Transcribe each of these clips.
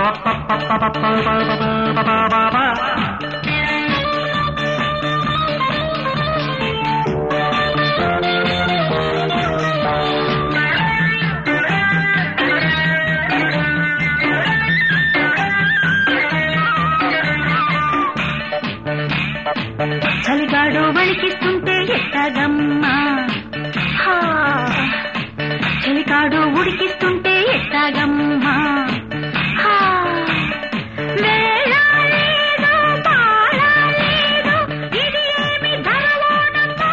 చలిగాడు వణికిస్తుంటే ఎట్టగమ్మా హా. చలిగాడు ఉడికిస్తుంటే ఎట్టగమ్మా హా. వేళ లేదు, పాళ లేదు, ఇది ఏమి ధరలోనమ్మా?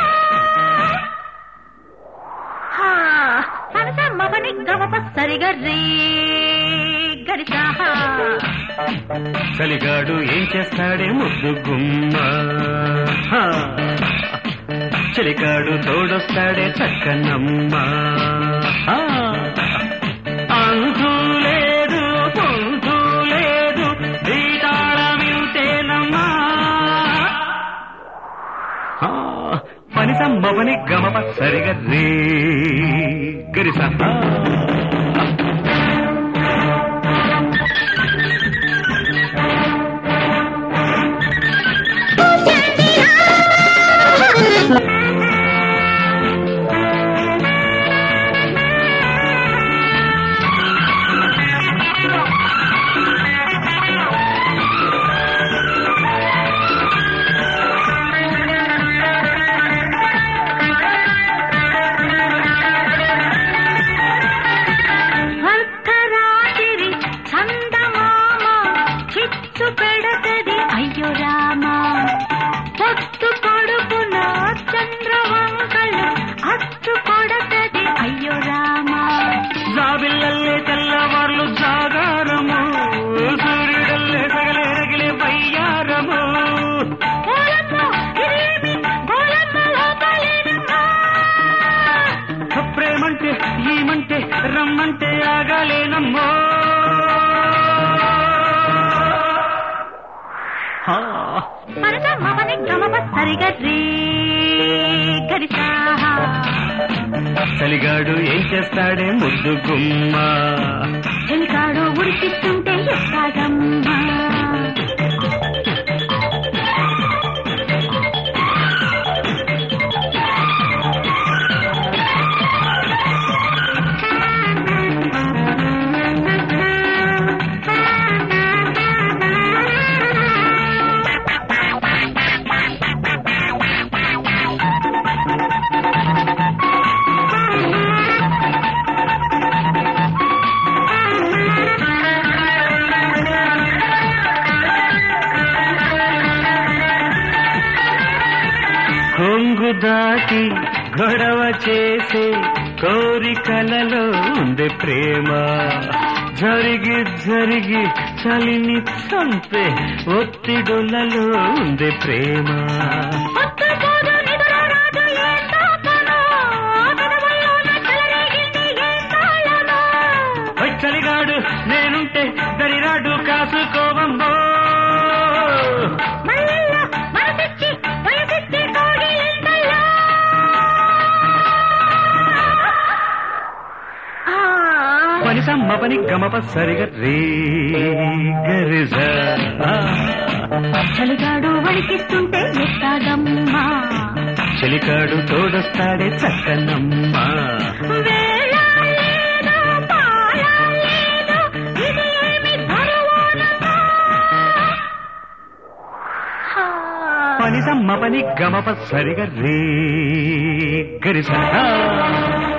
హా. మనసమ్మ పని గమప సరిగా రీ గరిసా చలిగాడు ఏం చేస్తాడే ముద్దు గుమ్మ హా. చలిగాడు తోడొస్తాడే చక్కనమ్మ హా. అంతు లేదు పొంతు లేదు దీతాళమింతేనమ్మా హా. పని సమ్మవని గమప సరిగా రే గరిస హా. అర్ధరాత్రి చందమామ చిచ్చు పెడతది అయ్యో రామా పొత్తు పొడుపున చంద్రవంకలు అచ్చు కొడతది అయ్యో రామా జాబిల్లల్లే తెల్లవార్లు జాగారము సూర్యుడల్లే సగలే రగిలే బయ్యారము ఓలమ్మో, ఇదేమి గోలమ్మ లోపలేనమ్మా? ప్రేమంటే ఏమంటే రమ్మంటే ఆగాలేనమ్మో హా. మనసమ్మ పని గమప సరిగా రీ గరిసా చలిగాడు ఏం చేస్తాడే ముద్దు గుమ్మ చెలికాడు ఉడికిస్తుంటే ఎట్టాగమ్మా కొంగు దాటి గొడవ చేసే కోరికలలో ఉంది ప్రేమ జరిగి జరిగి చలిని చంపే ఒత్తిడులలో ఉంది ప్రేమ పొద్దుపోదు నిదుర రాదు ఏం తాపనో, పెదవుల్లోన చెలరేగింది ఏం తాళమో. ఓ చలిగాడు నేనుంటే దరిరాడు కాసుకోవమ్మో మల్లెల్లో మనసిచ్చి, వయసిచ్చి కోగిలింతల్లో. ఆ, పని సమ్మ పని గమప సరిగా రే గరిజ చలిగాడు వణికిస్తుంటే ఎట్టాగమ్మా చలికాడు తోడొస్తాడే చక్కనమ్మ వేళ లేదు, పాళ లేదు, ఇది ఏమి ధరలోనమ్మా? హా. పని సమ్మ పని గమప సరిగా రే గరిస